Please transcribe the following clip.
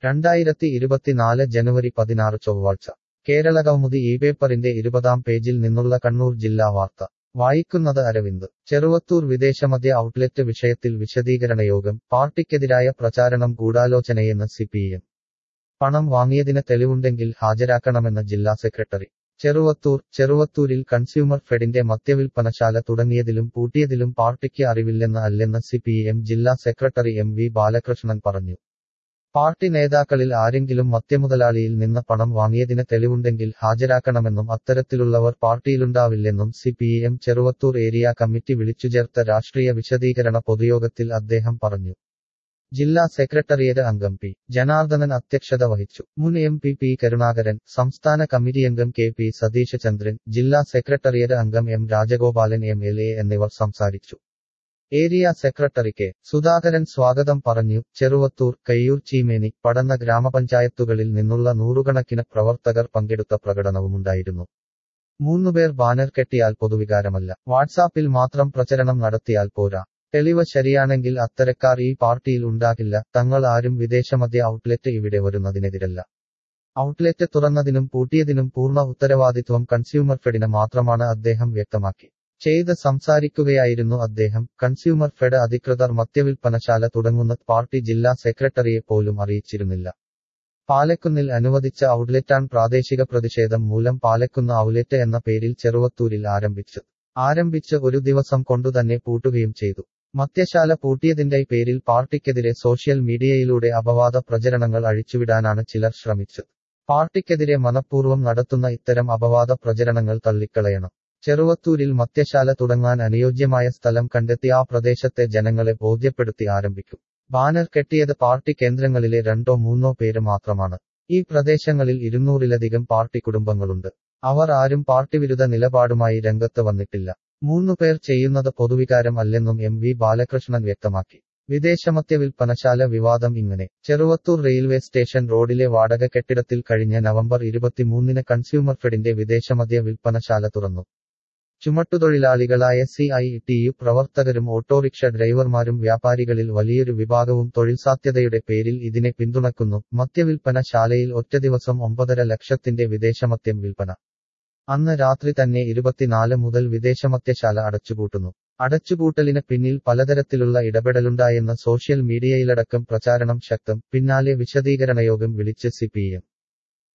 രണ്ടായിരത്തി ഇരുപത്തിനാല് ജനുവരി പതിനാറ് ചൊവ്വാഴ്ച കേരള കൗമുദി ഈ പേപ്പറിന്റെ ഇരുപതാം പേജിൽ നിന്നുള്ള കണ്ണൂർ ജില്ലാ വാർത്ത വായിക്കുന്നത് അരവിന്ദ് ചെറുവത്തൂർ വിദേശമദ്യ ഔട്ട്ലെറ്റ് വിഷയത്തിൽ വിശദീകരണ യോഗം പാർട്ടിക്കെതിരായ പ്രചാരണം ഗൂഢാലോചനയെന്ന് സിപിഎം പണം വാങ്ങിയതിന് തെളിവുണ്ടെങ്കിൽ ഹാജരാക്കണമെന്ന് ജില്ലാ സെക്രട്ടറി ചെറുവത്തൂർ ചെറുവത്തൂരിൽ കൺസ്യൂമർ ഫെഡിന്റെ മദ്യവിൽപ്പനശാല തുടങ്ങിയതിലും പൂട്ടിയതിലും പാർട്ടിക്ക് അറിവില്ലെന്ന് അല്ലെന്ന് സിപിഎം ജില്ലാ സെക്രട്ടറി എം വി ബാലകൃഷ്ണൻ പറഞ്ഞു പാർട്ടി നേതാക്കളിൽ ആരെങ്കിലും മദ്യമുതലാളിയിൽ നിന്ന് പണം വാങ്ങിയതിന് തെളിവുണ്ടെങ്കിൽ ഹാജരാക്കണമെന്നും അത്തരത്തിലുള്ളവർ പാർട്ടിയിലുണ്ടാവില്ലെന്നും സിപിഎം ചെറുവത്തൂർ ഏരിയ കമ്മിറ്റി വിളിച്ചുചേർത്ത രാഷ്ട്രീയ വിശദീകരണ പൊതുയോഗത്തിൽ അദ്ദേഹം പറഞ്ഞു ജില്ലാ സെക്രട്ടറിയേറ്റ് അംഗം പി ജനാർദ്ദനൻ അധ്യക്ഷത വഹിച്ചു മുൻ എം പി പി കരുണാകരൻ സംസ്ഥാന കമ്മിറ്റിയംഗം കെ പി സതീശചന്ദ്രൻ ജില്ലാ സെക്രട്ടറിയേറ്റ് അംഗം M Rajagopalan M L A എന്നിവർ സംസാരിച്ചു ഏരിയ സെക്രട്ടറി കെ സുധാകരൻ സ്വാഗതം പറഞ്ഞു ചെറുവത്തൂർ കയ്യൂർ ചീമേനി പടന്ന ഗ്രാമപഞ്ചായത്തുകളിൽ നിന്നുള്ള നൂറുകണക്കിന് പ്രവർത്തകർ പങ്കെടുത്ത പ്രകടനവുമുണ്ടായിരുന്നു മൂന്നുപേർ ബാനർ കെട്ടിയാൽ പൊതുവികാരമല്ല വാട്സാപ്പിൽ മാത്രം പ്രചരണം നടത്തിയാൽ പോരാ തെളിവ് ശരിയാണെങ്കിൽ അത്തരക്കാർ ഈ പാർട്ടിയിൽ ഉണ്ടാകില്ല തങ്ങൾ ആരും വിദേശമദ്യ ഔട്ട്ലെറ്റ് ഇവിടെ വരുന്നതിനെതിരല്ല ഔട്ട്ലെറ്റ് തുറന്നതിനും പൂട്ടിയതിനും പൂർണ്ണ ഉത്തരവാദിത്വം കൺസ്യൂമർ ഫെഡിന് മാത്രമാണ് അദ്ദേഹം വ്യക്തമാക്കി ചെയ്ത് സംസാരിക്കുകയായിരുന്നു അദ്ദേഹം കൺസ്യൂമർ ഫെഡ് അധികൃതർ മദ്യവിൽപ്പനശാല തുടങ്ങുന്ന പാർട്ടി ജില്ലാ സെക്രട്ടറിയെ പോലും അറിയിച്ചിരുന്നില്ല പാലക്കുന്നിൽ അനുവദിച്ച ഔട്ട്ലെറ്റാണ് പ്രാദേശിക പ്രതിഷേധം മൂലം പാലക്കുന്ന ഔട്ട്ലെറ്റ് എന്ന പേരിൽ ചെറുവത്തൂരിൽ ആരംഭിച്ചത് ആരംഭിച്ച് ഒരു ദിവസം കൊണ്ടുതന്നെ പൂട്ടുകയും ചെയ്തു മദ്യശാല പൂട്ടിയതിന്റെ പേരിൽ പാർട്ടിക്കെതിരെ സോഷ്യൽ മീഡിയയിലൂടെ അപവാദ പ്രചരണങ്ങൾ അഴിച്ചുവിടാനാണ് ചിലർ ശ്രമിച്ചത് പാർട്ടിക്കെതിരെ മനഃപൂർവ്വം നടത്തുന്ന ഇത്തരം അപവാദ പ്രചരണങ്ങൾ തള്ളിക്കളയണം ചെറുവത്തൂരിൽ മദ്യശാല തുടങ്ങാൻ അനുയോജ്യമായ സ്ഥലം കണ്ടെത്തി ആ പ്രദേശത്തെ ജനങ്ങളെ ബോധ്യപ്പെടുത്തി ആരംഭിക്കും ബാനർ കെട്ടിയത് പാർട്ടി കേന്ദ്രങ്ങളിലെ രണ്ടോ മൂന്നോ പേര് മാത്രമാണ് ഈ പ്രദേശങ്ങളിൽ ഇരുന്നൂറിലധികം പാർട്ടി കുടുംബങ്ങളുണ്ട് അവർ ആരും പാർട്ടിവിരുദ്ധ നിലപാടുമായി രംഗത്ത് വന്നിട്ടില്ല മൂന്നു പേർ ചെയ്യുന്നത് പൊതുവികാരം അല്ലെന്നും എം വി ബാലകൃഷ്ണൻ വ്യക്തമാക്കി വിദേശമദ്യ വിൽപ്പനശാല വിവാദം ഇങ്ങനെ ചെറുവത്തൂർ റെയിൽവേ സ്റ്റേഷൻ റോഡിലെ വാടക കെട്ടിടത്തിൽ കഴിഞ്ഞ നവംബർ ഇരുപത്തിമൂന്നിന് കൺസ്യൂമർ ഫെഡിന്റെ വിദേശമദ്യ വിൽപ്പനശാല തുറന്നു ചുമട്ടുതൊഴിലാളികളായ സി ഐ ടി യു പ്രവർത്തകരും ഓട്ടോറിക്ഷ ഡ്രൈവർമാരും വ്യാപാരികളിൽ വലിയൊരു വിഭാഗവും തൊഴിൽ സാധ്യതയുടെ പേരിൽ ഇതിനെ പിന്തുണക്കുന്നു മദ്യവിൽപ്പന ശാലയിൽ ഒറ്റ ദിവസം ഒമ്പതര ലക്ഷത്തിന്റെ വിദേശമദ്യം വിൽപ്പന അന്ന് രാത്രി തന്നെ ഇരുപത്തിനാല് മുതൽ വിദേശമദ്യശാല അടച്ചുപൂട്ടുന്നു അടച്ചുപൂട്ടലിന് പിന്നിൽ പലതരത്തിലുള്ള ഇടപെടലുണ്ടായെന്ന സോഷ്യൽ മീഡിയയിലടക്കം പ്രചാരണം ശക്തം പിന്നാലെ വിശദീകരണയോഗം വിളിച്ച് സിപിഎം